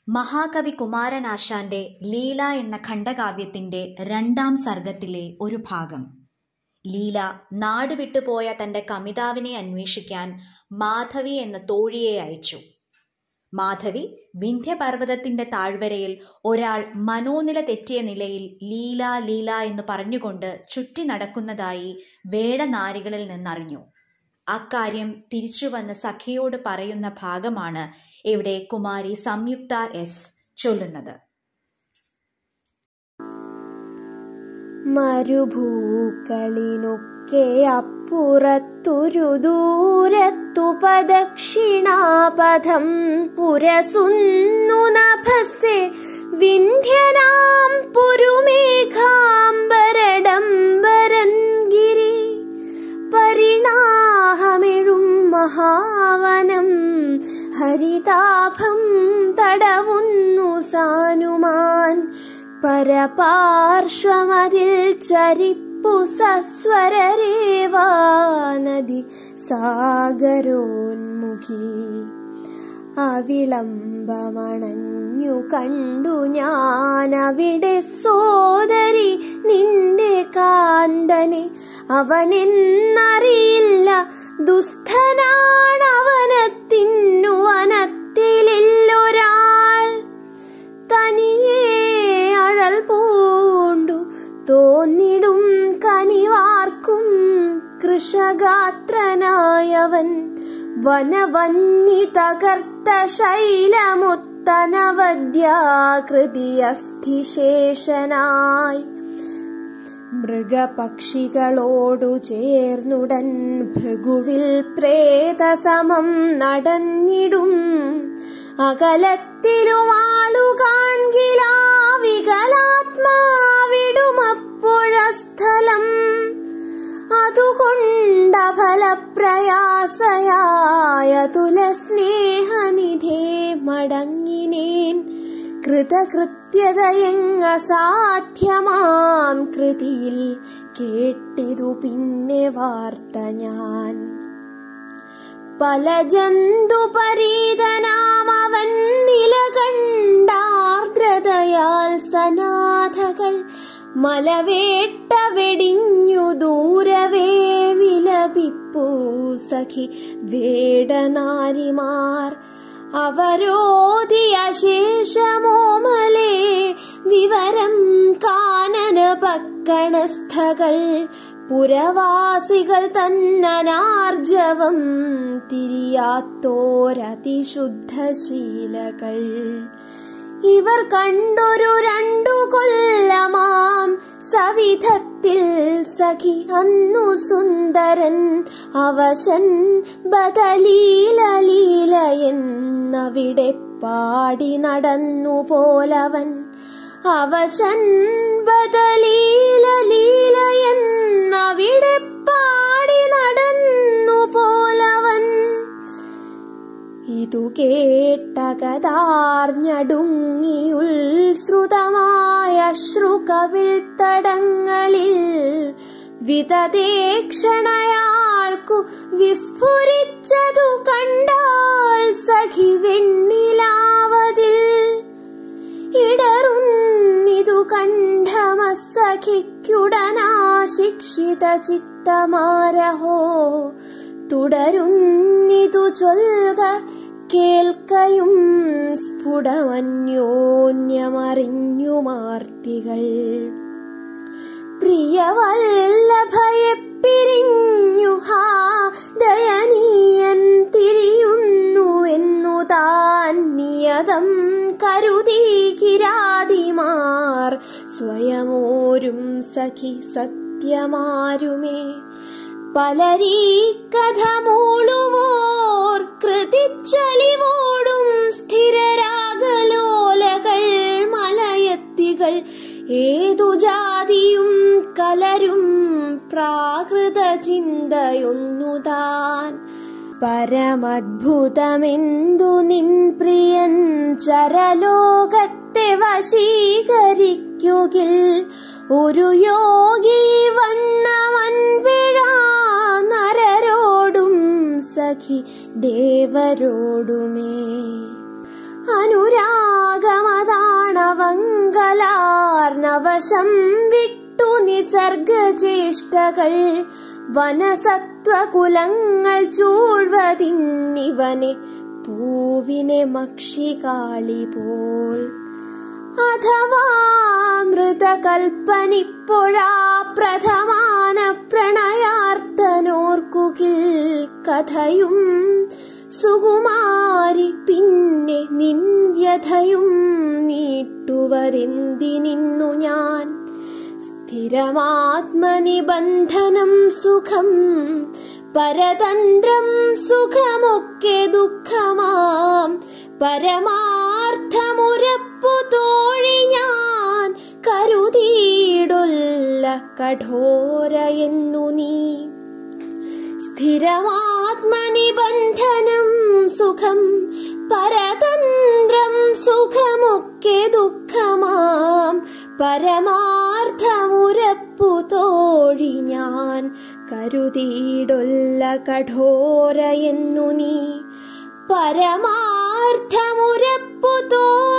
മഹാകവി കുമാരനാശാന്റെ ലീല എന്ന ഖണ്ഡകാവ്യത്തിന്റെ രണ്ടാം സർഗത്തിലെ ഒരു ഭാഗം ലീല നാടുവിട്ടുപോയ തന്റെ കമിതാവിനെ അന്വേഷിക്കാൻ മാധവി എന്ന തോഴിയെ അയച്ചു മാധവി വിന്ധ്യപർവ്വതത്തിന്റെ താഴ്വരയിൽ ഒരാൾ മനോനില തെറ്റിയ നിലയിൽ ലീല ലീല എന്ന് പറഞ്ഞുകൊണ്ട് ചുറ്റി നടക്കുന്നതായി വേടനാരികളിൽ നിന്നറിഞ്ഞു അക്കാര്യം തിരിച്ചുവന്ന് സഖിയോട് പറയുന്ന ഭാഗമാണ് ഇവിടെ കുമാരി സംയുക്ത എസ് ചൊല്ലുന്നത് മരുഭൂക്കളിനൊക്കെ അപ്പുറത്തൊരു ദൂരത്തു പദക്ഷിണാപഥം പുരസുന്നു നഭസെ വിന്ധ്യനാം പുരുമേഘാംബരഡംബരൻ ഗിരി പരിണാഹമെഴും മഹാവനം ഹരിതാഭം തടവുന്നു സാനുമാൻ പരപാർശ്വമതിൽ ചരിപ്പു സസ്വരരേവാ നദി സാഗരോന്മുഖി അവിളംബമണഞ്ഞു കണ്ടു ഞാൻ അവിടെ സോദരി നിന്റെ കാന്തനെ അവനെന്നറിയില്ല ദുസ്ഥനാണവനത്തിന്നു വനത്തിലില്ലൊരാൾ തനിയേ അഴൽ പൂണ്ടു തോന്നിടും കനിവാർക്കും കൃഷഗാത്രനായവൻ വനവന്നി തകർത്ത ശൈലമുത്തനവദ്യാകൃതിയസ്ഥിശേഷനായി മൃഗപക്ഷികളോടു ചേർന്നുടൻ ഭൃഗുവിൽ പ്രേതസമം നടന്നിടും അകലത്തിലുമാളു കാൺകിലാ വികലാത്മാവിടുമപ്പോഴസ്ഥലം അതുകൊണ്ട ഫലപ്രയാസയായ തുലസ്നേഹനിധേ മടങ്ങിനേൻ കൃതകൃത്യതയെങ്ങ സാധ്യമാം കൃതിയിൽ കേട്ടിതു പിന്നെ വാർത്ത ഞാൻ പല ജന്തുപരീതനാമവൻ നിലകണ്ടാർദ്രതയാൽ സനാഥകൾ മലവേട്ട വെടിഞ്ഞു ദൂരവേ വിലപിപ്പൂ സഖി വേടനാരിമാർ അവരോധിയ ശേഷമോമലേ വിവരം കാനന പക്കണസ്ഥകൾ പുരവാസികൾ തന്നനാർജവം തിരിയാത്തോരതിശുദ്ധശീലകൾ ഇവർ കണ്ടൊരു രണ്ടു കൊല്ലമാം സവിധത്തിൽ സഖി അന്നു സുന്ദരൻ അവശൻ ബദലീലലീല എന്നവിടെ പാടി നടന്നു പോലവൻ അവശൻ ബദലീലലീല എന്നവിടെ പാടി നടന്നു പോലവൻ ഇതു കേട്ടകതാർഞ്ഞടുങ്ങി ഉത്സൃതമായ ശ്രുകവിൽ തടങ്ങളിൽ വിതദേക്ഷണയാൾക്കു വിസ്ഫുരിച്ചതു കണ്ടാൽ സഖി വെണ്ണിലാവതിൽ ഇടറുന്നിതു കണ്ഠമസഖിക്കുടനാ ശിക്ഷിത ചിത്തമാരഹോ തുടരുന്നിതു ചൊൽക കേൾക്കയും സ്ഫുടമന്യോന്യമറിഞ്ഞു മാർത്തികൾ പ്രിയവല്ലഭയെ പിരിഞ്ഞു ഹാ ദയനീയൻ തിരിയുന്നു എന്നു താൻ നിയതം കരുതി കിരാതിമാർ സ്വയമോരും സഖി സത്യമാരുമേ പലരീ കഥ മൂളുവോർ കൃതിച്ചലിവോടും സ്ഥിരരാഗലോലകൾ മലയത്തികൾ ഏതു ജാതിയും കലരും പ്രാകൃത ചിന്തയൊന്നുതാൻ പരമദ്ഭുതമെന്തു നിൻ പ്രിയൻ ചരലോകത്തെ വശീകരിക്കുകിൽ ഒരു യോഗി വണ്ണവൻ വിഴാ നരരോടും സഖി ദേവരോടുമേ അനുരാഗ നവങ്കലാർനവശം വിട്ടു നിസർഗചേഷ്ടകൾ വനസത്വകുലങ്ങൾ ചൂഴ്വതിന്നിവനെ പൂവിനെ മക്ഷികാളി പോൽ അഥവാ മൃതകൽപ്പനിപ്പൊഴാ പ്രഥമാന പ്രണയാർത്തനോർക്കുകിൽ കഥയും സുകുമാരി പിന്നെ നിൻവ്യഥയും നീട്ടുവതെന്തിനിന്നു ഞാൻ സ്ഥിരമാത്മനിബന്ധനം സുഖം പരതന്ത്രം സുഖമൊക്കെ ദുഃഖമാം പരമാർത്ഥമുരപ്പു തോഴി ഞാൻ കരുതിയിടൊല്ല കഠോരയെന്നു നീ സ്ഥിരമാത്മനിബന്ധനം സുഖം പരതന്ത്രം സുഖമൊക്കെ ദുഃഖമാം പരമാർത്ഥമുരപ്പു തോഴി ഞാൻ കരുതിയിടൊല്ല കഠോരയെന്നു നീ പരമാർത്ഥമുരപ്പു തോഴി